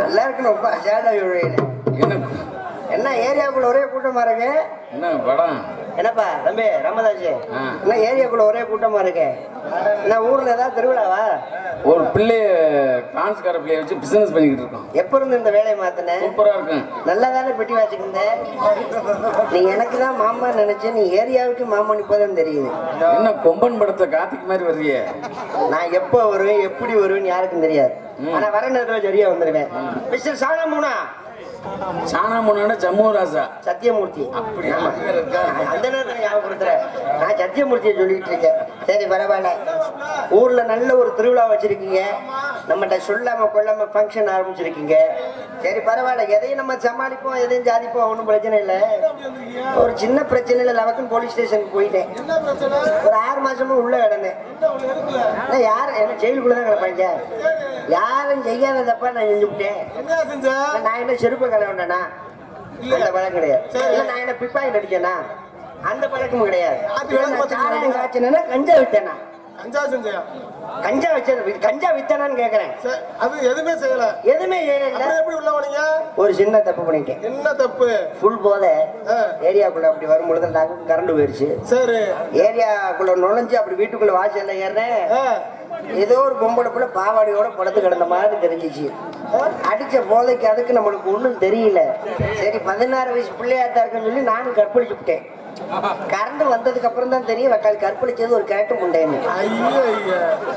நல்லா இருக்கணும் ரொம்ப அசால்ட்டா சொல்றீங்க என்ன என்ன ஏரியாக்குள்ள ஒரே கூட்டமா இருக்கு என்ன படம் என்னப்பா தம்பி ராமதாஸ் ஆ. என்ன ஏரியாக்குள்ள ஒரே கூட்டமா இருக்கு என்ன ஊர்ல ஏதாவது திருவிழாவா ஒரு பிள்ளைய டான்ஸ்கார பிள்ளைய வச்சு பிசினஸ் பண்ணிக்கிட்டு இருக்கோம் எப்ப இருந்து இந்த வேலையை மாத்தின சூப்பரா இருக்கும் நல்லா தானே பெட்டி வச்சுக்கிந்த நீ எனக்கு தான் மாமா நினைச்சேன் நீ ஏரியாவுக்கு மாமா இப்போதான் தெரியுது என்ன கொம்பன் படத்தை கார்த்திக் மாதிரி வர்றியே நான் எப்போ வருவேன் எப்படி வருவேன்னு யாருக்கும் தெரியாது ஆனா வர நேரத்துல சரியா வந்துருவேன் மிஸ்டர் சாணமூனா சானா முன்னாடி ஜம்மு ராசா சத்தியமூர்த்தி அப்படி ஆமா. அது வேற இருக்கா? நான் அந்த நேரத்துல ஞாபகப்படுத்துறேன் நான் சத்தியமூர்த்தியை சொல்லிட்டு இருக்கேன் சரி பரவாயில்ல ஊர்ல நல்ல ஒரு திருவிழா வச்சிருக்கீங்க நம்மகிட்ட சொல்லாம கொள்ளாம ஃபங்க்ஷன் ஆரம்பிச்சிருக்கீங்க சரி பரவாயில்ல எதையும் நம்ம சமாளிப்போம் எதையும் ஜாதிப்போம் ஒன்றும் பிரச்சனை இல்லை ஒரு சின்ன பிரச்சனையில லவக்கன் போலீஸ் ஸ்டேஷனுக்கு போயிட்டேன் ஒரு ஆறு மாசமா உள்ள கிடந்தேன் நான் யார் என்ன ஜெயிலுக்குள்ள தான் கிடப்பாங்க யாரும் செய்யாத தப்பா நான் செஞ்சுவிட்டேன் என்ன செஞ்ச நான் என்ன செருப்பு கலவண்டனா அந்த பழக்கம் கிடையாது இல்ல நான் என்ன பிப்பாய் நடிச்சேனா அந்த பழக்கமும் கிடையாது அது இல்ல, வேலை நான் பார்த்துட்டு சாராயம் காய்ச்சினா கஞ்சா வித்தேனா அஞ்சா செஞ்சையா கஞ்சா வச்சது கஞ்சா வித்தனான்னு கேக்குறேன் சரி, அது எதுவுமே செய்யல எதுவுமே செய்யல அப்புறம் எப்படி உள்ள போனீங்க ஒரு சின்ன தப்பு பண்ணிட்டேன் என்ன தப்பு ஃபுல் போத ஆ. ஏரியாக்குள்ள அப்படி வரும்பொழுது டாக்டர் கரண்ட் போயிருச்சு சரி ஏரியாக்குள்ள நுழைஞ்சு அப்படி வீட்டுக்குள்ள வாசல்ல ஏறினேன் ஆ, ஏதோ ஒரு பொம்பளை புள்ள பாவாடையோட படுத்து கிடந்த மாதிரி தெரிஞ்சிச்சு அடிச்ச போதைக்கு அதுக்கு நம்மளுக்கு ஒண்ணும் தெரியல சரி பதினாறு வயசு பிள்ளையாத்தான் இருக்குன்னு சொல்லி நானும் கற்பழிச்சு விட்டேன் கரண்ட் வந்ததுக்கு அப்புறம் தான் தெரியும் வக்கால் கற்பழிச்சது ஒரு கிழட்டு முண்டைன்னு ஐயோ ஐயா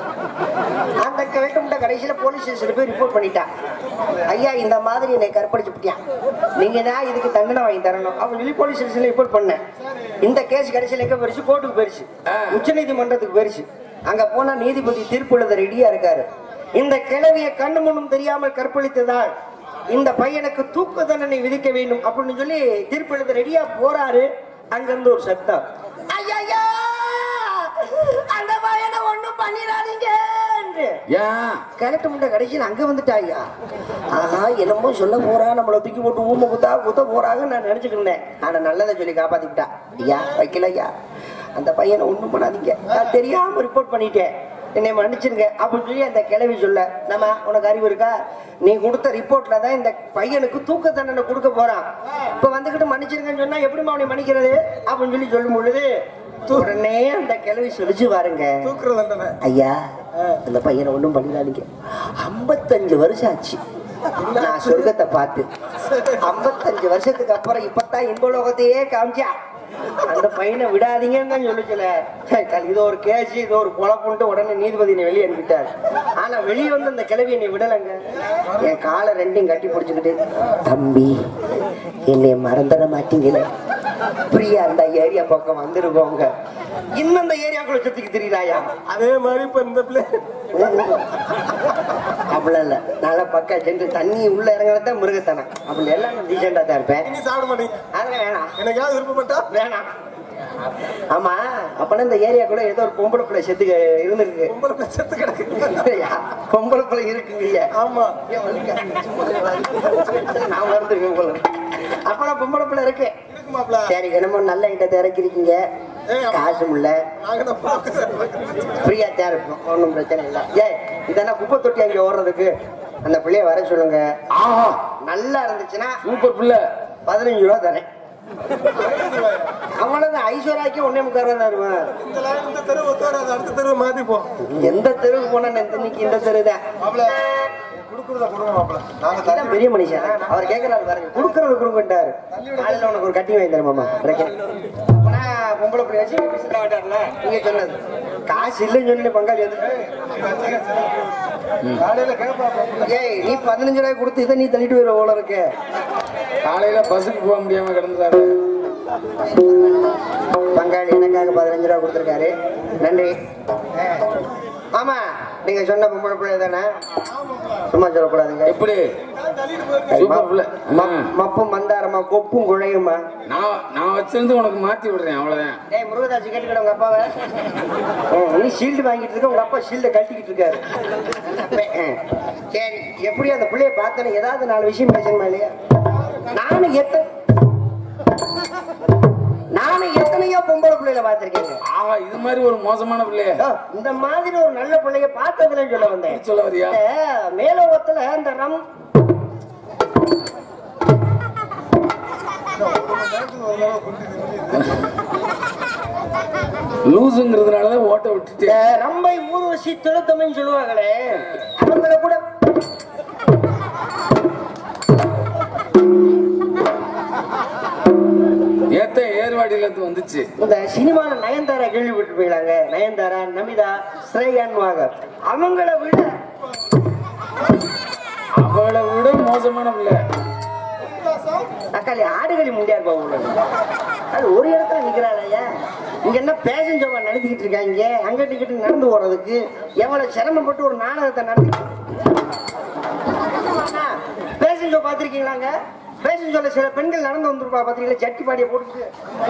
அந்த கிழட்டு முண்டை கடைசியில போலீஸ் ஸ்டேஷன்ல போய் ரிப்போர்ட் பண்ணிட்டான் ஐயா இந்த மாதிரி என்னை கற்பழிச்சு விட்டியான் நீங்க தான் இதுக்கு தண்டனை வாங்கி தரணும் அப்படின்னு சொல்லி போலீஸ் ஸ்டேஷன்ல ரிப்போர்ட் பண்ணேன் இந்த கேஸ் கடைசியில எங்க போயிருச்சு கோர்ட்டுக்கு போயிருச்சு உச்ச நீதிமன்றத்துக்கு போயிருச்சு அங்க போனா நீதிபதி தீர்ப்பு எழுத ரெடியா இருக்காரு இந்த கிழவிய கண்ணு முன்னும் தெரியாமல் கற்பழித்ததால் இந்த பையனுக்கு தூக்கு தண்டனை விதிக்க வேண்டும் அப்படின்னு சொல்லி தீர்ப்பு எழுத ரெடியா போறாரு அங்கிருந்து ஒரு சத்தம் ஐயா அந்த பையனை ஒண்ணும் பண்ணிடாதீங்க ஏன் கரெக்ட் முண்டை கடைசியில் அங்க வந்துட்டாயா ஆஹா என்னமோ சொல்ல போறா நம்மள தூக்கி போட்டு ஊம குத்தா குத்த போறாங்கன்னு நான் நினைச்சுக்கிட்டேன் ஆனா நல்லதை சொல்லி காப்பாத்திக்கிட்டா ஐயா வைக்கல ஐயா அந்த பையனை ஒண்ணும் பண்ணாதீங்க நான் தெரியாம ரிப்போர்ட் பண்ணிட்டேன் என்னை மன்னிச்சிருங்க அப்படின்னு சொல்லி அந்த கிளவி சொல்ல நம்ம உனக்கு அறிவு இருக்கா நீ கொடுத்த ரிப்போர்ட்ல தான் இந்த பையனுக்கு தூக்க தண்டனை கொடுக்க போறான் இப்ப வந்துகிட்டு மன்னிச்சிருங்கன்னு சொன்னா எப்படிமா அவனை மன்னிக்கிறது அப்படின்னு சொல்லி சொல்லும் பொழுது உடனே அந்த கிளவி சொல்லிச்சு பாருங்க தூக்குற தண்டனை ஐயா அந்த பையனை ஒண்ணும் பண்ணிடாதீங்க ஐம்பத்தஞ்சு வருஷம் ஆச்சு நான் சொர்க்கத்தை பார்த்து ஐம்பத்தஞ்சு வருஷத்துக்கு அப்புறம் இப்பதான் இன்பலோகத்தையே காமிச்சா அந்த பையனை விடாதீங்கன்னு தான் சொல்லிச்சல இது ஒரு கேஸ் இது ஒரு பொழப்புன்ட்டு உடனே நீதிபதி என்னை வெளியே அனுப்பிட்டார் ஆனா வெளியே வந்து அந்த கிழவி என்னை விடலைங்க என் காலை ரெண்டையும் கட்டி பிடிச்சுக்கிட்டு தம்பி என்னை மறந்துட மாட்டீங்களே பிரியா அந்த ஏரியா பக்கம் வந்துருக்கோங்க இன்னும் அந்த ஏரியாக்குள்ள சுத்திக்கு தெரியலாயா அதே மாதிரி இப்ப இந்த பிள்ளை அவ்வளவு இல்ல நல்லா பக்கா சென்று தண்ணி உள்ள இறங்குறத மிருகத்தனம் அப்படி எல்லாம் நான் டீசெண்டா தான் இருப்பேன் நீ சாப்பிட மாட்டீங்க அதெல்லாம் வேணாம் எனக்காவது விருப்பப்பட்டா வேணாம் ஆமா அப்பனா இந்த ஏரியா கூட ஏதோ ஒரு பொம்பளை பிள்ளை செத்து இருந்திருக்கு பொம்பளை பிள்ளை செத்து கிடக்கு இல்லையா? பொம்பளை பிள்ளை இருக்குங்க ஆமா நான் மறந்துருக்கேன் போல அப்பனா பொம்பளை பிள்ளை இருக்கு இருக்கு மாப்ள சரி என்னமோ நல்ல இடத்தை இறக்கிருக்கீங்க ஏய், காசும் இல்ல நாங்க தான் பார்க்கிறோம். ஃப்ரீயா தான் இருக்கும் ஒன்றும் பிரச்சனை இல்லை ஏய் இதெல்லாம் குப்பை தொட்டி அங்கே ஓடுறதுக்கு அந்த பிள்ளைய வர சொல்லுங்க ஆஹா நல்லா இருந்துச்சுன்னா சூப்பர் பிள்ளை பதினஞ்சு ரூபா தரேன் அவ்வளவுதான் ஐஸ்வர்யாக்கே ஒன்னே முக்கால் ரூபா தருவேன் இந்த line இந்த தெரு ஒத்து வராது அடுத்த தெருவை மாத்திப்போம் எந்த தெருவுக்கு போனா இன்னைக்கு இந்த தெரு தான் மாப்ள குடுக்குறத கொடுங்க மாப்ள நாங்க இதான் பெரிய மனுஷன் அவர் கேட்கறாரு பாருங்க கொடுக்கறது கொடுங்கட்டாரு காலையில உனக்கு ஒரு கட்டி வாங்கி தரமாமா அப்பனா பொம்பளை பிள்ளை வச்சு பிசில் ஆட்டார்ல நீங்க சொன்னது காசு இல்லைன்னு சொல்லி பங்காளி எதுக்கு காலையில கேட்பாப்ல ஏய் நீ பதினஞ்சு ரூபாய் கொடுத்து இதை நீ தள்ளிட்டு போயிட போல இருக்கு காலையில பஸ்ஸுக்கு போக முடியாம கிடந்தாரு பங்காளி எனக்காக பதினஞ்சு ரூபா கொடுத்துருக்காரு நன்றி ஆமா நீங்க சொன்ன பொம்பளை பிள்ளை தானே சும்மா சொல்லக்கூடாதுங்க எப்படி தள்ளிட்டு போயிருக்கு சூப்பர் பிள்ளை மப்- மப்பும் மந்தாரமா கொப்பும் குழையுமா நான் நான் வச்சிருந்து உனக்கு மாத்தி விடுறேன் அவ்வளவுதான் ஏய் முருகதாசி கேட்டுக்கிட்ட உங்க அப்பாவை ம், நீ ஷீல்டு வாங்கிட்டு இருக்க உங்க அப்பா ஷீல்ட கட்டிக்கிட்டு இருக்காரு ம். சரி எப்படி அந்த பிள்ளைய பார்த்தேன்னு ஏதாவது நாலு விஷயம் பேசணுமா இல்லையா நானும் எத்தனை நானும் எத்தனையோ பொம்பளை பிள்ளைல பார்த்திருக்கேங்க ஆஹா இது மாதிரி ஒரு மோசமான பிள்ளைய ஓ, இந்த மாதிரி ஒரு நல்ல பிள்ளைய பார்த்ததுல சொல்ல வந்தேன் சொல்ல வரியா இந்த மேலோகத்துல அந்த ரம் லூசுங்கிறதுனால தான் ஓட்ட விட்டுட்டு இந்த ரம்பை ஊர்வசி துளுத்தமைன்னு சொல்லுவாங்களே அவங்கள கூட ஏத்த ஏர்வாடியில இருந்து வந்துச்சு இந்த சினிமால நயன்தாரா கேள்விப்பட்டிருப்பீங்களாங்க நயன்தாரா நமிதா ஸ்ரேயான்வாங்க அவங்கள விட அவளை விட மோசமான பிள்ளை தக்காளி ஆடுகளி முண்டியா இருப்பா உங்களுக்கு அது ஒரு இடத்துல நிக்கிறாளையா இங்க என்ன பேஷன் ஷோவா நடத்திக்கிட்டு இருக்காங்க அங்க டிக்கெட் நடந்து போறதுக்கு எவ்வளவு சிரமப்பட்டு ஒரு நாடகத்தை நடத்தி பேஷன் ஷோ பாத்திருக்கீங்களாங்க பேஷன் ஷோல சில பெண்கள் நடந்து வந்திருப்பா பாத்தீங்களா ஜட்டி பாடியை போட்டுட்டு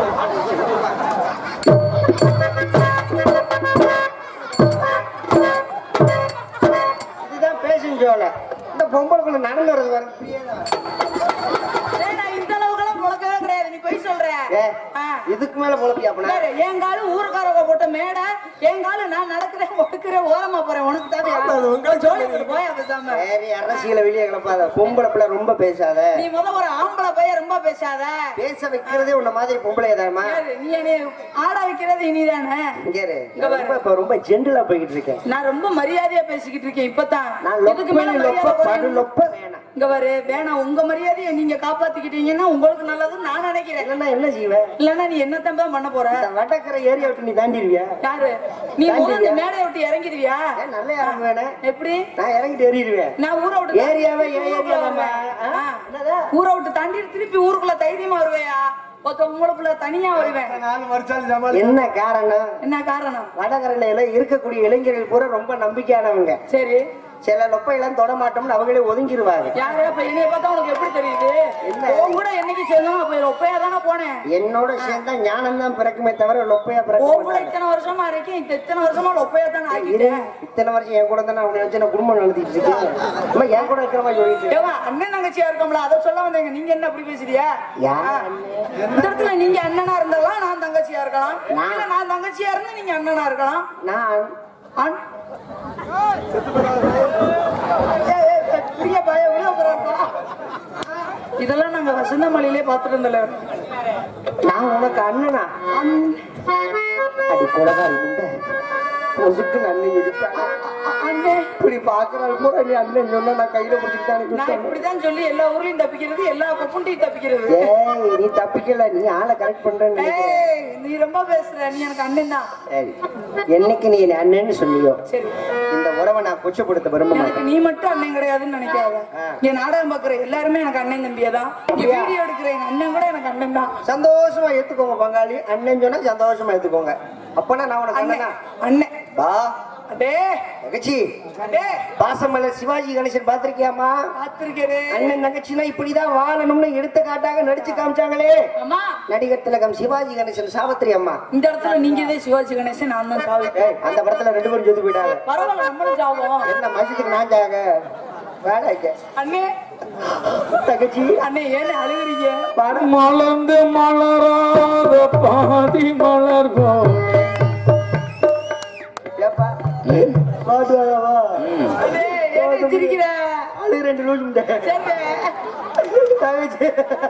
இதுதான் பேஷன் ஷோல இந்த பொம்பளைக்குள்ள நடந்து வர்றது வர டேய், நான் இந்த அளவுக்கெல்லாம் முளைக்கவே கிடையாது நீ பொய் சொல்ற ஏ, ஆ. இதுக்கு மேல பொழப்பியா அப்பனா பாரு, என் காலு ஊருக்காரங்க போட்ட மேடை என் காலு நான் நடக்கிறேன் ஒடுக்கிறேன் ஓரமா போறேன் உனக்கு அது உங்க தேவையா ஜோலி கொண்டு போய் பேசாம சரி அரசியல வெளியே கிளப்பாத பொம்பளை பிள்ளை ரொம்ப பேசாத நீ முத ஒரு ஆம்பளை பையன் ரொம்ப பேசாத பேச வைக்கிறதே உன்ன மாதிரி பொம்பளை தானமா யாரு, நீ என்னை ஆட வைக்கிறது இனிதானே இங்க இரு. இங்க பாரு. ரொம்ப இப்ப ரொம்ப ஜென்டலா போய்கிட்டு இருக்கேன் நான் ரொம்ப மரியாதையா பேசிக்கிட்டு இருக்கேன் இப்பதான் நான் இதுக்கு மேல லொப்ப லொப்ப மரியாதை படு குறையும். லொப்ப வேணாம் இங்க பாரு வேணாம் உங்க மரியாதையை நீங்க காப்பாத்திக்கிட்டீங்கன்னா உங்களுக்கு நல்லதுன்னு நான் நினைக்கிறேன் இல்லன்னா என்ன செய்வேன் இல்லன்னா நீ என்ன தம்பா பண்ண போற இந்த வடக்கரை ஏரியா விட்டு நீ தாண்டிடுவியா யாரு நீ தாண்டிடுவியா? முதல்ல மேடையை விட்டு இறங்கிடுவியா ஏன் நல்ல இறங்கு வேணே எப்படி நான் இறங்கிட்டு ஏறிடுவேன் நான் ஊரை விட்டு ஏரியாவே ஏன் ஏரியாவாமா ஆ. ஊரை விட்டு தாண்டி திருப்பி ஊருக்குள்ள தைரியமா வருவேயா ஒருத்த உங்களை புள்ள தனியா வருவேன் நாலு வருஷம் சமாளி என்ன காரணம் என்ன காரணம் வடகரணையில இருக்கக்கூடிய இளைஞர்கள் பூரா ரொம்ப நம்பிக்கையானவங்க சரி சில லொப்பையெல்லாம் தொட மாட்டோம்னு அவங்களே ஒதுங்கிருவாங்க யாரு அப்ப என்னைய பார்த்தா உனக்கு எப்படி தெரியுது என்ன? உன் கூட என்னைக்கு சேர்ந்தோம் அப்ப ஒப்பையா தானே போனேன் என்னோட சேர்ந்தா ஞானம் தான் பிறக்குமே தவிர லொப்பையா பிறக்க உன் கூட மாட்டாங்க இத்தனை வருஷமா இருக்கேன் இந்த இத்தனை வருஷமா ஒப்பையா தானே இரு, ஆக்கிட்டேன் இத்தனை வருஷம் என் கூட தானே அவனை வச்சு நான் குடும்பம் நடத்திட்டு இருக்கேன் அம்மா, என் கூட இருக்கிற மாதிரி சொல்லிட்டு இருக்கேன். ஏவா அண்ணன் தங்கச்சியா இருக்கோம்ல அதை சொல்ல வந்தீங்க நீங்க என்ன அப்படி பேசுறியா யார் ஆ. இந்த இடத்துல நீங்க அண்ணனா இருந்தாலும் நான் தங்கச்சியா இருக்கலாம் நான். இல்ல நான் தங்கச்சியா இருந்தா நீங்க அண்ணனா இருக்கலாம் நான் அண்- ஏய், ஏய், ஏய், பிரிய பய விழுக போறாப்பா. இதெல்லாம் நாங்க வசந்தமலையிலே பாத்துட்டு இருந்தல நான் உனக்கு அண்ணனா அடி கொலகாரி முண்டை பொசுக்கு நல்ல இடிப்பாங்க அண்ணே இப்படி பாக்குறாரு கூட நீ அண்ணன் சொன்னா நான் கையில பிடிச்சிட்டு நான் தான் இப்படிதான் சொல்லி எல்லா ஊர்லயும் தப்பிக்கிறது எல்லா பப்புண்டையும் தப்பிக்கிறது ஏய் நீ தப்பிக்கல நீ ஆளை கரெக்ட் பண்றேன்னு நினைக்கிறேன். ஏய் நீ ரொம்ப பேசுற நீ எனக்கு அண்ணன் தான் சரி என்னைக்கு நீ என்னை அண்ணன்னு சொல்லியோ சரி இந்த உறவை நான் கொச்சப்படுத்த விரும்ப மாட்டேன் எனக்கு நீ மட்டும் அண்ணன் கிடையாதுன்னு நினைக்காத என் நாடகம் பாக்குற எல்லாருமே எனக்கு அண்ணன் தம்பியா தான் இங்க வீடியோ எடுக்கிற எங்க அண்ணன் கூட எனக்கு அண்ணன் தான் சந்தோஷமா ஏத்துக்கோங்க பங்காளி அண்ணன் சொன்னா சந்தோஷமா ஏத்துக்கோங்க அப்பனா நான் உனக்கு அண்ணனா அண்ணன் பா அடே தங்கச்சி அடே பாசமல்ல சிவாஜி கணேசன் பாத்திருக்கியாமா பாத்திருக்கிறே அண்ணன் தங்கச்சினா இப்படிதான் வாழணும்னு எடுத்துக்காட்டாக நடிச்சு காமிச்சாங்களே அம்மா நடிகர் திலகம் சிவாஜி கணேசன் சாவித்திரி அம்மா இந்த இடத்துல நீங்க இதே சிவாஜி கணேசன் நான் தான் சாவி ஏய், அந்த படத்துல ரெண்டு பேரும் செத்து போயிட்டாங்க பரவாயில்ல நம்மளும் சாவோம் என்ன மசித்துக்கு நான் ஜாக வேலைக்கு அண்ணே தங்கச்சி அண்ணே ஏன்னு அழுகுறீங்க பாடம் மலர்ந்து மலராத பாதி மலர் போலே ஏப்பா பாட்டு வாழவா அண்ணே ஏன்னு சிரிக்கிற அது ரெண்டு லூஸ் முட்டை. சரி தங்கச்சி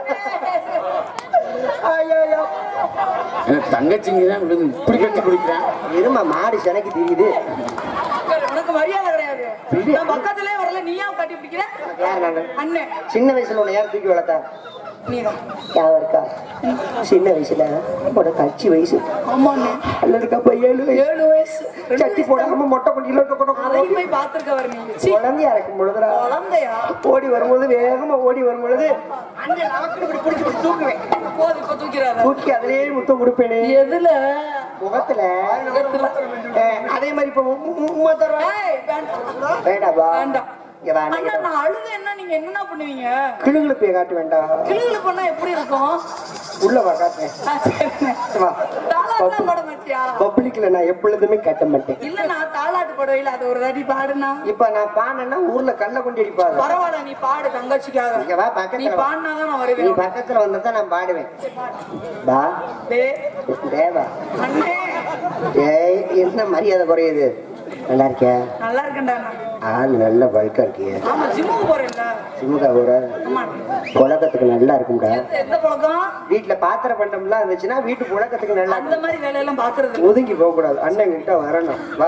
ஐயோ எனக்கு தங்கச்சிங்க தான் விழுது இப்படி கட்டி குடிக்கிறேன் இருமா மாடு செனக்கு தெரியுது உனக்கு மரியாதை கிடையாது நான் பக்கத்திலே வரல நீயா கட்டி பிடிக்கிற யார் நானு அண்ணன் சின்ன வயசுல உன்னை யார் தூக்கி வளர்த்தா நீதான் யார் இருக்கா சின்ன வயசுல உனக்கு அச்சு வயசு ஆமா அண்ணே அல்ல இருக்கப்ப ஏழு வயசு ஏழு வயசு ரெண்டு சட்டி போடாம மொட்டை கொண்டியில அதையும் போய் பாத்துருக்க வர நீங்க சீ, குழந்தையா இருக்கும் பொழுதுடா குழந்தையா ஓடி வரும்போது வேகமா ஓடி வரும் பொழுது அண்ணன் நமக்கு இப்படி பிடிச்சி இப்படி தூக்குவேன் போது இப்ப தூக்கிறாத தூக்கி அதிலேயே முத்தம் கொடுப்பேனே எதுல முகத்துல முகத்துல. அஹ், அதே மாதிரி இப்ப உ- உ- உம்மா தருவேன் ஏய், வேண்டாம் வேண்டாப்பா வேண்டாம் இங்க வா, அண்ணா அண்ணன் நான் அழுது என்ன நீங்க என்னண்ணா பண்ணுவீங்க கிளுகிழப்பைய காட்ட வேண்டாம் கிளிகளு பண்ணா எப்படி இருக்கும் உள்ள வா காட்டுறேன் ஆ, சரிண்ணே. வா தாலாட்டுலாம் பாட மாட்டியா பப்ளிக்ல நான் எப்பொழுதுமே கட்ட மாட்டேன் இல்ல நான் தாலாட்டு படவையில அது ஒரு தாட்டி பாடுனா இப்ப நான் பாடினா ஊர்ல கல்ல கொண்டு அடிப்பாரு பரவாயில்ல நீ பாடு தங்கச்சிக்காக இங்க வா நீ பக்கத்துல வா. பாடினாதான் நான் நீ வருவேன் பக்கத்துல வந்தா நான் பாடுவேன் வா டேய், தேவா அண்ணே ஏய் என்ன மரியாதை குறையுது நல்லா இருக்கியா நல்லா இருக்கேன்டா நான். ஆள் நல்ல பல்கா இருக்கிய ஆமா ஜிம்முக்கு போறேன்ல சிமுகா கூட ஆமா புழக்கத்துக்கு நல்லா இருக்கும்டா எந்த- எந்த பழக்கம் வீட்டுல பாத்திர பண்டம்லாம் இருந்துச்சுன்னா வீட்டு புழக்கத்துக்கு நல்லா அந்த இருக்கும் மாதிரி வேலையெல்லாம் பாக்குறது இல்ல. ஒதுங்கி போக கூடாது அண்ணன் கிட்ட வரணும் வா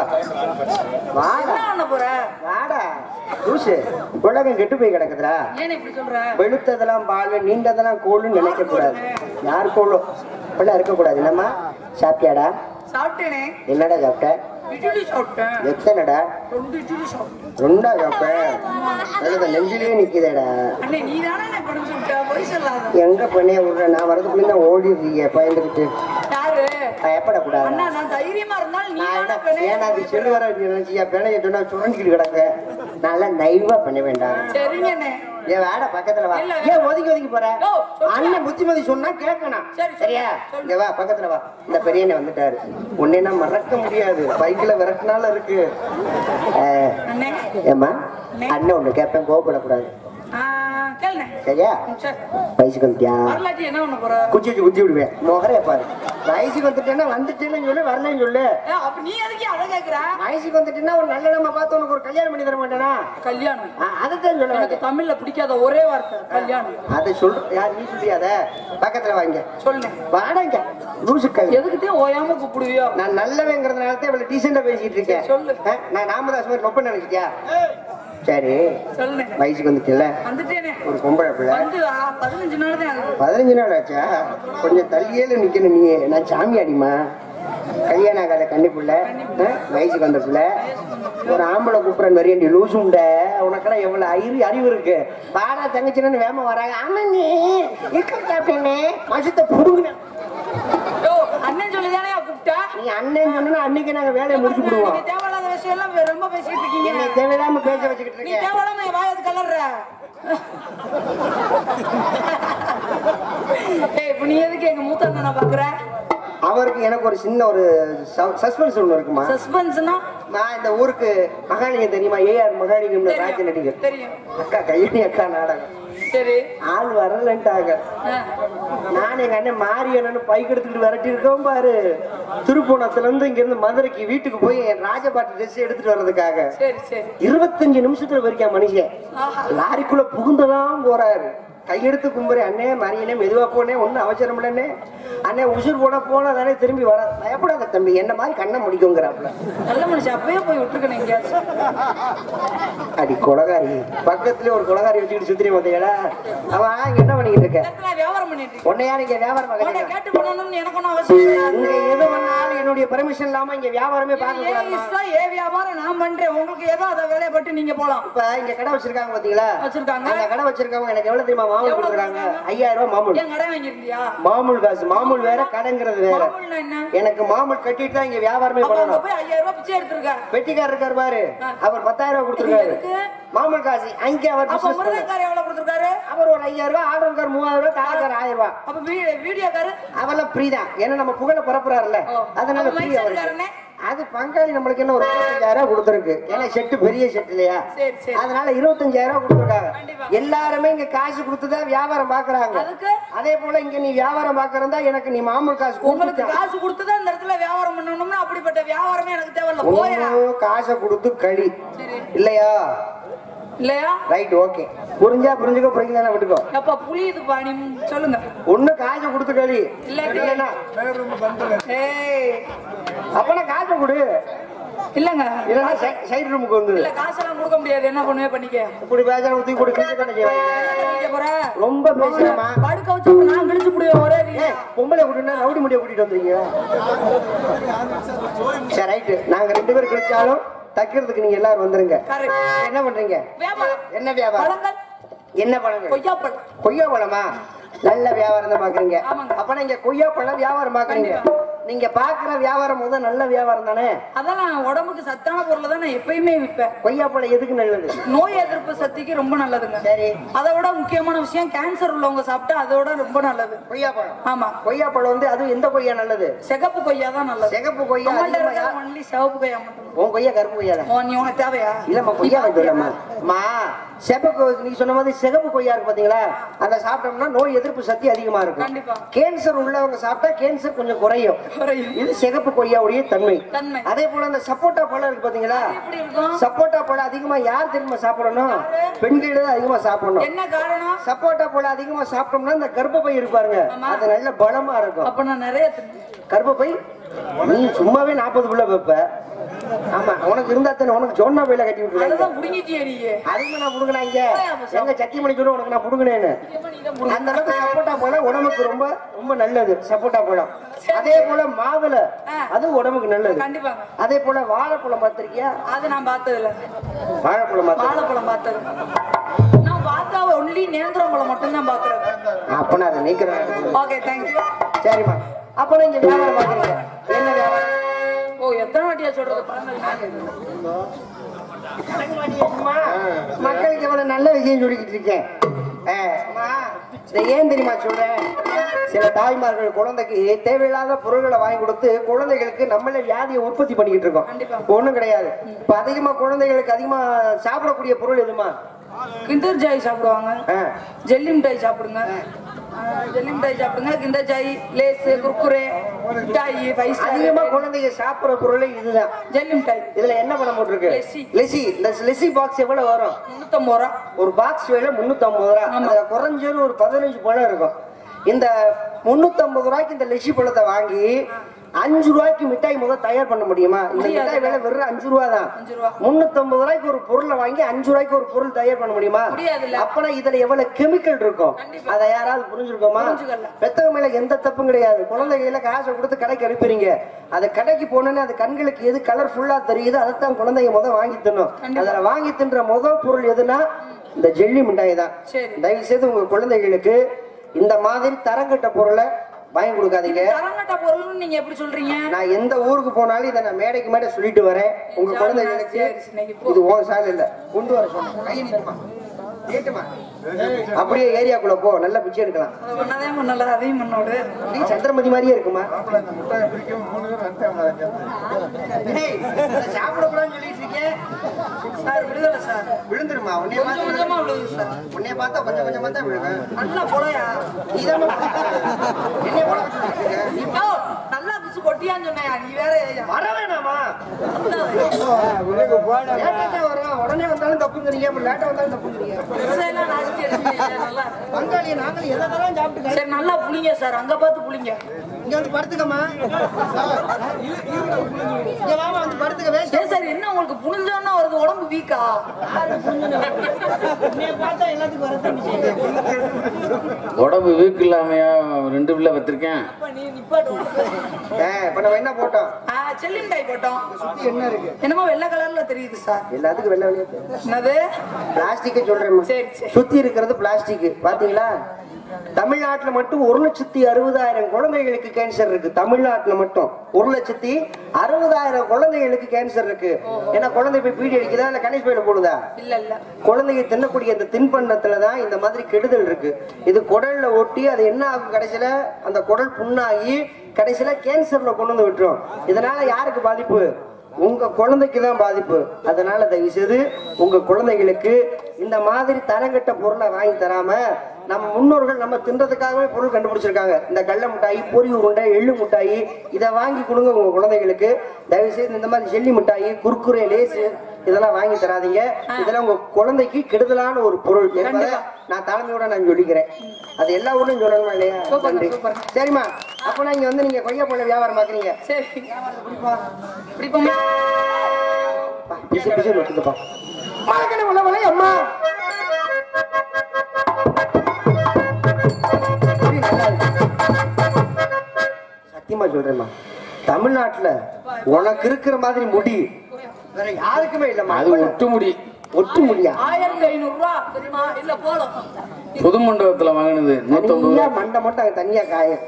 வாடா என்ன பண்ண போற வாடா லூசு உலகம் கெட்டு போய் கிடக்குதுடா ஏன் இப்படி சொல்ற வெளுத்ததெல்லாம் பால் நீண்டதெல்லாம் கோல்னு நினைக்க கூடாது யார் கோலும் இப்பெல்லாம் இருக்கக்கூடாது என்னம்மா சாப்பிட்டியாடா சாப்பிட்டேனே என்னடா சாப்பிட்ட இட்லி சாப்பிட்டேன் எத்தனைடா ரெண்டு இட்லி சாப்பிட்டேன் ரெண்டா சாப்பிட்டேன் எழுத நெஞ்சிலேயே நிக்குதேடா அண்ணே நீ தானே படிச்சு விட்ட போய் சொல்லாத எங்க பண்ணைய விடுற நான் வரதுக்குள்ள தான் ஓடிடுறீங்க பயந்துக்கிட்டு யாரு பயப்படக்கூடாது அண்ணா நான் தைரியமா இருந்தாலும் நீ நான் தானே என்ன பெண்ணே. ஏன்னா அது செல்வர நினைச்சியா பிணைய சொன்னா சுரண்டிக்கிட்டு கிடக்க நல்லா நைவா பண்ண வேண்டாம் சரிங்க அண்ணே ஏன் வேட பக்கத்துல வா இல்ல, ஏன் ஒதுங்கி ஒதுங்கி போற யோ, சொல்றேன். அண்ணன் புத்திமதி சொன்னா கேட்கணும் சரி, சரி, சரியா சொல்லு. இங்க வா பக்கத்துல வா இந்த பெரியண்ணே வந்துட்டாரு உன்னை நான் மறக்க முடியாது பைக்ல விரட்டினால இருக்கு அஹ், அண்ணே ஏம்மா அண்ணன் ஒண்ணு கேட்பேன் கோவப்படக்கூடாது ஆ, கேளுண்ணே சரியா ம், சரி வயசுக்கு வந்துட்டியா வரலாற்றி என்ன பண்ண போற குச்சி வச்சு குத்தி விடுவேன் முகரே பாரு வயசுக்கு வந்துட்டேன்னா வந்துட்டேன்னு சொல்லு வரலன்னு சொல்லு ஏ, அப்ப நீ எதுக்கு அதை கேக்குற வயசுக்கு வந்துட்டேன்னா ஒரு நல்ல நம்ம பார்த்து உனக்கு ஒரு கல்யாணம் பண்ணி தர மாட்டேனா கல்யாணம் அதைத்தான் சொல்ல எனக்கு தமிழ்ல பிடிக்காத ஒரே வார்த்தை கல்யாணம் அதை சொல்ற யார் நீ சொல்லியாத பக்கத்துல வாங்க சொல்லுங்க வாடங்க லூசுக்கள் எதுக்குதான் ஓயாம கூப்பிடுவியோ நான் நல்லவேங்கிறதுனால தான் இவ்வளவு டீசெண்டா பேசிட்டு இருக்கேன் சொல்லு. ஆ, நான் ராமதாஸ் மாதிரி நொப்ப நினைச்சிட்டியா சரி சொல்லுங்க வயசுக்கு வந்துட்டல வந்துட்டேனே ஒரு பொம்பளை பிள்ளை வந்து ஆ, பதினஞ்சு நாள் தான் ஆகுது பதினஞ்சு நாள் ஆச்சா கொஞ்சம் தள்ளியேல நிக்கணும் நீ நான் சாமியாடிமா கல்யாணம் ஆகாத கன்னி பிள்ளை ஆ, வயசுக்கு வந்த பிள்ளை ஒரு ஆம்பளை கூப்பிடுறேன் நிறைய நீ லூசு உண்ட உனக்கெல்லாம் எவ்வளவு அறிவு அறிவு இருக்கு பாடா தங்கச்சின்னு வேம வராங்க ஆமா நீ இருக்க சாப்பிட்டேனே மசத்தை புடுங்கினேன் யோ அண்ணன் சொல்லி தானே கூப்பிட்டா நீ அண்ணன் சொன்னா அன்னைக்கு நாங்க வேலையை முடிச்சு விடுவோம் நீங்க தேவையில்லாத விஷயம் எல்லாம் ரொம்ப பேசிட்டு இருக்கீங்க என்னை தேவையில்லாம பேச வச்சுக்கிட்டு நீ இருக்கேன் தேவையில்லாம என் வாயது கலர்ற ஏய் இப்ப நீ எதுக்கு எங்க மூத்த அண்ணனை பாக்குற அவருக்கு எனக்கு ஒரு சின்ன ஒரு சஸ்பென்ஸ் ஒண்ணு இருக்குமா சஸ்பென்ஸ்னா நான் இந்த ஊருக்கு மகாலிங்கம் தெரியுமா ஏஆர் மகாலிங்கம் ராஜ நடிகர் தெரியும் அக்கா கையணி அக்கா நாடகம் சரி ஆள் வரலன்ட்டாங்க ஆ. நான் எங்க அண்ணன் மாரியண்ணனு பைக் எடுத்துக்கிட்டு விரட்டி இருக்கோம் பாரு திருப்போணத்துல இருந்து இங்க இருந்து மதுரைக்கு வீட்டுக்கு போய் என் ராஜபாட்டு ட்ரெஸ் எடுத்துட்டு வர்றதுக்காக சரி சரி இருபத்தஞ்சு நிமிஷத்துல வரைக்கும் மனுஷன் ஆஹா. லாரிக்குள்ள புகுந்துதான் போறாரு கையெடுத்து கும்புறே அண்ணே மரியனே மெதுவா போனே ஒன்னும் அவசரம் இல்லைண்ணே அண்ணே உசுர் போட போனா தானே திரும்பி வர பயப்படாத தம்பி என்ன மாதிரி கண்ணை முடிக்குங்கிறாப்புல நல்ல மனுஷன் அப்பயே போய் விட்டுருக்கணும் எங்கேயாச்சும் அடி கொலகாரி பக்கத்துல ஒரு கொலகாரி வச்சுக்கிட்டு சுத்திரி வந்தீங்களா அவன் இங்க என்ன பண்ணிக்கிட்டு இருக்க இடத்துல வியாபாரம் பண்ணிட்டு இருக்கேன் உன்னை யாரு இங்க வியாபாரம் உன்னை பார்க்கறீங்க கேட்டு பண்ணணும்னு எனக்கு ஒன்றும் அவசியம் கிடையாது இங்க எது பண்ணாலும் என்னுடைய பெர்மிஷன் இல்லாம இங்க வியாபாரமே பார்க்க ஏன் கூடாதுமா இஷ்டம், ஏன் வியாபாரம் நான் பண்றேன் உங்களுக்கு ஏதோ அதை வேலையை பட்டு நீங்க போலாம் இப்ப இங்க கடை வச்சிருக்காங்க பாத்தீங்களா வச்சிருக்காங்க. அந்த கடை வச்சிருக்கவங்க எனக்கு எவ்வளவு தெரியுமா மாமூல் எவ்வளவு கொடுக்குறாங்க கொடுக்குறாங்க? ஐயாயிரம் ரூபாய் மாமூல் ஏன் கடை வாங்கியிருந்தியா மாமூல் காசு மாமூல் வேற கடைங்கிறது வேற மாமூல்னா என்ன எனக்கு மாமூல் கட்டிட்டு தான் இங்க வியாபாரமே அப்ப அங்க பண்ணணும் போய் ஐயாயிரம் ரூபாய் பிச்சை எடுத்திருக்க வெட்டிக்காரர் இருக்காரு பாரு அவர் பத்தாயிரம் ரூபாய் கொடுத்துருக்காரு எதுக்கு? மாமூல் காசு அங்க அவர் அப்ப business பண்ணாரு. முருகன்கார் எவ்வளவு கொடுத்திருக்காரு அவர் ஒரு ஐயாயிரம் ரூபாய் ஆர்டர் இருக்காரு மூவாயிரம் ரூபாய் தாரக்கார் ஆயிரம் ரூபாய் அப்ப வீ- வீடியோக்காரு அவெல்லாம் ஃப்ரீ தான் ஏன்னா நம்ம புகழ பரப்புறாருல்ல ஓ. அதனால அப்ப ஃப்ரீ மைக் அவருக்கு செட்காரனே? அது பங்காளி நம்மளுக்கு என்ன ஒரு இருபத்தஞ்சாயிரம் ரூபாய் கொடுத்துருக்கு ஏன்னா செட்டு பெரிய செட் இல்லையா சரி சரி அதனால இருபத்தஞ்சாயிரம் ரூபாய் கொடுத்துருக்காங்க கண்டிப்பா. எல்லாருமே இங்க காசு கொடுத்துதான் வியாபாரம் பாக்குறாங்க அதுக்கு அதே போல இங்க நீ வியாபாரம் பாக்குறதா எனக்கு நீ மாமூல் காசு உங்களுக்கு கொடுத்துட்டா காசு கொடுத்துதான் இந்த இடத்துல வியாபாரம் பண்ணணும்னா அப்படிப்பட்ட வியாபாரமே எனக்கு தேவையில்ல போயா ஒண்ணும் காசை கொடுத்து கழி சரி இல்லையா இல்லையா ரைட் ஓகே புரிஞ்சா புரிஞ்சுக்கோ புரிஞ்சா விட்டுக்கோ எப்ப புளியுது பாணி சொல்லுங்க ஒண்ணு காசை கொடுத்து கழி இல்லாட்டி- இல்லைன்னா ஏய் அப்பனா காசை கொடு இல்லங்க இல்லைன்னா சைடு ரூமுக்கு வந்து இல்ல காசெல்லாம் கொடுக்க முடியாது என்ன பண்ணுவே பண்ணிக்க இப்படி பேசுற ஊத்தி கொடு கிழிச்சு தானே செய்வாங்க. பண்ணிக்க போற ரொம்ப பேசுறமா படுக்க வச்சு அப்ப நான் கிழிச்சு முடியும் ஒரே ஏய், வீடியோ. பொம்பளை கூட்டினா ரவுடி முடிய கூட்டிட்டு வந்துருக்கீங்க சரி ரைட்டு நாங்க ரெண்டு பேரும் கிழிச்சாலும் தைக்கிறதுக்கு நீங்க எல்லாரும் வந்துருங்க Correct. என்ன பண்றீங்க வியாபாரம் என்ன வியாபாரம் பழங்கள் என்ன பழங்கள் கொய்யா பழம் கொய்யா பழமா நல்ல வியாபாரம் தான் பாக்குறீங்க ஆமாங்க. அப்ப நீங்க கொய்யா பழம் வியாபாரம் பாக்குறீங்க நீங்க பாக்குற வியாபாரம் முதல் நல்ல வியாபாரம் தானே அதெல்லாம் உடம்புக்கு சத்தான பொருளை தான் நான் எப்பயுமே விற்பேன் கொய்யா பழம் எதுக்கு நல்லது நோய் எதிர்ப்பு சக்திக்கு ரொம்ப நல்லதுங்க சரி அதை விட முக்கியமான விஷயம் கேன்சர் உள்ளவங்க சாப்பிட்டா அதோட ரொம்ப நல்லது கொய்யா பழம் ஆமா கொய்யா பழம் வந்து அதுவும் எந்த கொய்யா நல்லது சிகப்பு கொய்யா தான் நல்லது சிகப்பு கொய்யா நம்மள்ட்ட அதிகமா இருக்கிற யா- ஒன்லி சிவப்பு கொய்யா மட்டும் உன் கொய்யா கருப்பு கொய்யா தான் ஓ, நீ உனக்கு தேவையா இல்லம்மா கொய்யா வைக்கலாமா மா செவப்பு நீ சொன்ன மாதிரி சிகப்பு கொய்யா இருக்கு பாத்தீங்களா அதை சாப்பிட்டோம்னா நோய் எதிர்ப்பு சக்தி அதிகமா இருக்கும் கண்டிப்பா கேன்சர் உள்ளவங்க சாப்பிட்டா கேன்சர் கொஞ்சம் குறையும் குறையும் இது சிகப்பு கொய்யாவுடைய தன்மை தன்மை. அதே போல அந்த சப்போட்டா பழம் இருக்கு பாத்தீங்களா எப்படி இருக்கும் சப்போட்டா பழம் அதிகமா யார் தெரியுமா சாப்பிடணும் பெண்கள் தான் அதிகமா சாப்பிடணும் என்ன காரணம் சப்போட்டா பழம் அதிகமா சாப்பிட்டோம்னா இந்த கர்ப்பப்பை இருப்பாருங்க ஆமா. அது நல்ல பலமா இருக்கும் அப்ப நான் நிறைய தின்னேன். கர்ப்பப்பை நீ சும்மாவே நாற்பது புள்ள வைப்ப ஆமா உனக்கு இருந்தா தானே உனக்கு ஜோன்னா பையில கட்டி விட்டுருக்காங்க அதுதான் புடுங்கிட்டியே நீங்க அதுக்கு நான் புடுங்கினாங்க எங்க சத்தியமணி சொல்லு உனக்கு நான் புடுங்கினேன்னு அந்த அளவுக்கு சப்போட்டா பழம் உடம்புக்கு ரொம்ப ரொம்ப நல்லது சப்போட்டா பழம் அதே போல மாதுளை அது உடம்புக்கு நல்லது கண்டிப்பாங்க அதே போல வாழைப்பழம் பார்த்திருக்கியா அது நான் பார்த்தது இல்ல வாழைப்பழம் பார்த்து வாழைப்பழம் பார்த்தது நான் பார்த்தா ஒன்லி நேந்திரம் பழம் மட்டும் தான் பாக்குறேன் அப்ப நான் அதை நீக்கிறேன் ஓகே தேங்க்யூ சரிம்மா அப்ப நீங்க வியாபாரம் பாக்குறீங்க என்ன வியாபாரம் ஓ எத்தனை வாட்டியா சொல்றது பாருங்க. மக்களுக்கு எவ்வளவு நல்ல விஷயம் சொல்லிக்கிட்டு இருக்கேன் ஆ, அம்மா, இதை ஏன் தெரியுமா சொல்றேன் சில தாய்மார்கள் குழந்தைக்கு தேவையில்லாத பொருள்களை வாங்கி கொடுத்து குழந்தைகளுக்கு நம்மளே வியாதியை உற்பத்தி பண்ணிக்கிட்டு இருக்கோம் கண்டிப்பா. ஒண்ணும் கிடையாது இப்ப அதிகமா குழந்தைகளுக்கு அதிகமா சாப்பிடக்கூடிய பொருள் எதுமா கிண்டர் ஜாய் சாப்பிடுவாங்க ஆ, ஜெல்லி மிட்டாய் சாப்பிடுங்க ஆ, ஜெல்லி மிட்டாய் சாப்பிடுங்க கிண்டர் ஜாய் லேஸ் குர்குரே மிட்டாய் ஃபைவ் அதிகமா ஸ்டார் குழந்தைங்க சாப்பிடுற பொருளே இதுதான் ஜெல்லி மிட்டாய் இதுல என்ன பண்ண போட்டிருக்கு லெஸ்ஸி. லெசி இந்த லெசி பாக்ஸ் எவ்வளவு வரும் முன்னூத்தம்பது ரூபா ஒரு பாக்ஸ் விலை முன்னூத்தி ஐம்பது ரூபா ஆமா. அதுல குறைஞ்சது ஒரு பதினஞ்சு பழம் இருக்கும் இந்த முன்னூத்தி ஐம்பது ரூபாய்க்கு இந்த லெசி பழத்தை வாங்கி அஞ்சு ரூபாய்க்கு மிட்டாய் முதல் தயார் பண்ண முடியுமா இந்த முடியாது. மிட்டாய் விலை வெறும் அஞ்சு ரூபா தான் அஞ்சு ரூபா முன்னூத்தி ஐம்பது ரூபாய்க்கு ஒரு பொருளை வாங்கி அஞ்சு ரூபாய்க்கு ஒரு பொருள் தயார் பண்ண முடியுமா முடியாதுல்ல. அப்பனா இதுல எவ்வளவு கெமிக்கல் இருக்கும் கண்டிப்பா. அதை யாராவது புரிஞ்சிருக்கோமா புரிஞ்சுக்கல. பெத்தவங்க மேல எந்த தப்பும் கிடையாது குழந்தைகள காசை கொடுத்து கடைக்கு அனுப்புறீங்க அது கடைக்கு போனோன்னே அது கண்களுக்கு எது கலர்ஃபுல்லா தெரியுது அதைத்தான் குழந்தைங்க முத வாங்கி தின்னும் கண்டிப்பா. அதுல வாங்கி தின்ற முதல் பொருள் எதுனா இந்த ஜெல்லி மிட்டாய் தான் சரி. தயவு செய்து உங்க குழந்தைகளுக்கு இந்த மாதிரி தரங்கட்ட பொருளை வாங்கி கொடுக்காதீங்க தரங்கட்ட பொருள்னு நீங்க எப்படி சொல்றீங்க நான் எந்த ஊருக்கு போனாலும் இதை நான் மேடைக்கு மேடை சொல்லிட்டு வரேன் உங்க சரி, குழந்தைகளுக்கு சரி, இன்னைக்கு போ. இது உன் சால் இல்ல கொண்டு வர சொன்னேன் கை நீட்டுமா நீட்டுமா அப்படியே ஏரியாக்குள்ள போ நல்லா பிச்சை எடுக்கலாம் அதை பண்ணதே பண்ணல அதையும் பண்ணோடு நீ சந்திரமதி மாதிரியே இருக்குமா அந்த முட்டாய் பிரிக்க மூணு பேர் வந்துட்டாங்க டேய், இதை சாப்பிடக்கூடாதுன்னு சொல்லிட்டு இருக்கேன் சார் விடுதலை சார் விழுந்துருமா உன்னைய கொஞ்சம் பார்த்து கொஞ்சமா விழுது சார் உன்னைய பார்த்தா கொஞ்சம் கொஞ்சமா தான் விழுவேன் நல்லா போலையா நீதான் என்னைய போல சொல்லிட்டு இருக்க நீ யோ, நல்லா பிடிச்சு கொட்டியான்னு சொன்னையா நீ வேற ஏய்யா. வர வேணாமா உனக்கு போன லேட்டா வரோம் உடனே வந்தாலும் தப்புங்கிறீங்க அப்புறம் லேட்டா வந்தாலும் தப்புங்கிறீங்க பெருசெல்லாம் நாஸ்தி எடுத்துட்டீங்க, நல்லா இருக்கு. பங்காளி நாங்களும் எதெல்லாம் சாப்பிட்டு சரி நல்லா புளிங்க சார் அங்க பார்த்து புளிங்க இங்க வந்து படுத்துக்கம்மா இங்க வாமா வந்து படுத்துக்க வேஸ்ட் ஏன் சார் என்ன உங்களுக்கு புனிஞ்சோன்னா வருது உடம்பு வீக்கா பார்த்தா எல்லாத்துக்கும் வரதான் உடம்பு வீக் இல்லாமையா ரெண்டு பிள்ளை வச்சிருக்கேன் நீ நிப்பாட்டு இப்ப நம்ம என்ன போட்டோம் ஆ செல்லிமிட்டாய் போட்டோம் சுத்தி என்ன இருக்கு என்னமோ வெள்ளை கலர்ல தெரியுது சார் எல்லாத்துக்கும் வெள்ள வெளியே தெரியும். என்னது பிளாஸ்டிக்கை சொல்றேம்மா சரி சரி சுத்தி இருக்கிறது பிளாஸ்டிக் பாத்தீங்களா தமிழ்நாட்டுல மட்டும் ஒரு லட்சத்தி அறுபதாயிரம் குழந்தைகளுக்கு கேன்சர் இருக்கு தமிழ்நாட்டுல மட்டும் ஒரு லட்சத்தி அறுபதாயிரம் குழந்தைகளுக்கு கேன்சர் இருக்கு ஏன்னா குழந்தை போய் பீடி அடிக்குதா இல்ல கணேஷ் பையில போடுதா இல்ல இல்ல குழந்தைங்க தின்னக்கூடிய அந்த தின்பண்டத்துல தான் இந்த மாதிரி கெடுதல் இருக்கு இது குடல்ல ஒட்டி அது என்ன ஆகும் கடைசியில அந்த குடல் புண்ணாகி கடைசியில கேன்சர்ல கொண்டு வந்து விட்டுரும் இதனால யாருக்கு பாதிப்பு உங்க குழந்தைக்கு தான் பாதிப்பு அதனால தயவு செய்து உங்க குழந்தைகளுக்கு இந்த மாதிரி தரங்கட்ட பொருளை வாங்கி தராம நம்ம முன்னோர்கள் நம்ம தின்றதுக்காகவே பொருள் கண்டுபிடிச்சிருக்காங்க இந்த கடல மிட்டாய் பொரி உருண்டை எள்ளு மிட்டாய் இதை வாங்கி கொடுங்க உங்க குழந்தைகளுக்கு தயவு செய்து இந்த மாதிரி ஜெல்லி மிட்டாய் குர்குரே லேசு இதெல்லாம் வாங்கி தராதீங்க இதெல்லாம் உங்க குழந்தைக்கு கெடுதலான ஒரு பொருள் என்பதை நான் தலைமையோட நான் சொல்லிக்கிறேன் அது எல்லா ஊர்லயும் சொல்லணுமா இல்லையா சூப்பர், நன்றி. சூப்பர். சரிம்மா அப்ப நான் இங்க வந்து நீங்க கொய்யா பழ வியாபாரம் பாக்குறீங்க சரி பிடிப்போமா பிசு பிசு நொட்டுதுப்பா மறக்கணி உள்ளவளே அம்மா புரி, நல்லா இருக்கு. சத்தியமா சொல்றேம்மா தமிழ்நாட்டுல உனக்கு இருக்கிற மாதிரி முடி வேற யாருக்குமே இல்லம்மா அது ஒட்டு முடி ஒட்டு முடியா ஆயிரத்தி ஐநூறு ரூபா தெரியுமா இல்ல போதும் புது மண்டபத்துல வாங்கினது நூத்தம்பது தனியா ரூபா மண்டை மட்டும் அங்க தனியா காய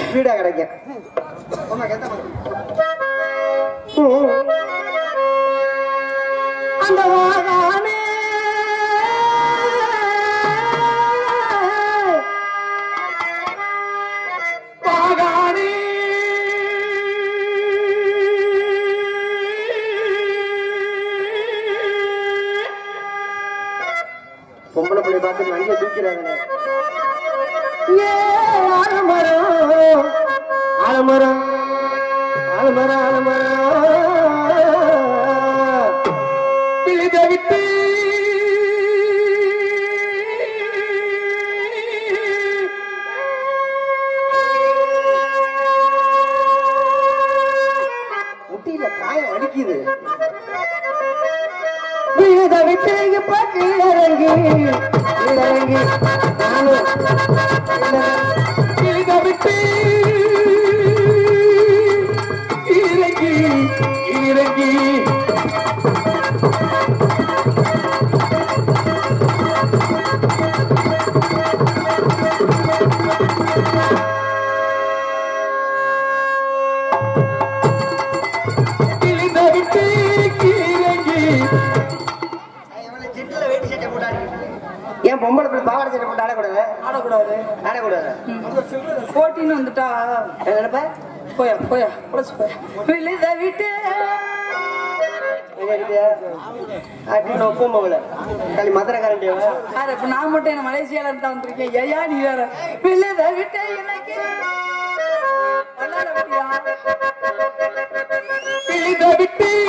ஸ்பீடா கிடைக்கும் அந்த வாகானே வாகானே பொம்பளை பிள்ளை பார்த்து வண்டியை தூக்கிறாங்கண்ணே ஏ ஆலமரம் ஆலமரம் ஆலமரம் ஆலமரம் பிழித விட்டு முட்டியில காயம் அடிக்குது விழுத விட்டு இப்ப கீழறங்கி கீழறங்கி நானும் விழுத விட்டு இறங்கி இறங்கி விழுத விட்டு இறங்கி ஏன் பொம்பளை பிள்ளை பாவாடை சட்டை போட்டு ஆடக்கூடாது ஆடக்கூடாது ஆடக்கூடாது போட்டின்னு வந்துட்டா என்ன நினைப்ப போயா போயா உடச்சு போயா விழுத விட்டு எங்க இருக்கியா அப்படின்னு ஒப்பும் போகல களி மதுரைக்காரண்டியா யார் இப்ப நான் மட்டும் என்ன மலேசியால இருந்து வந்திருக்கேன் ஐயா நீ வேற விழுத விட்டு எனக்கு வல்லார விட்டியா? விழுத விட்டு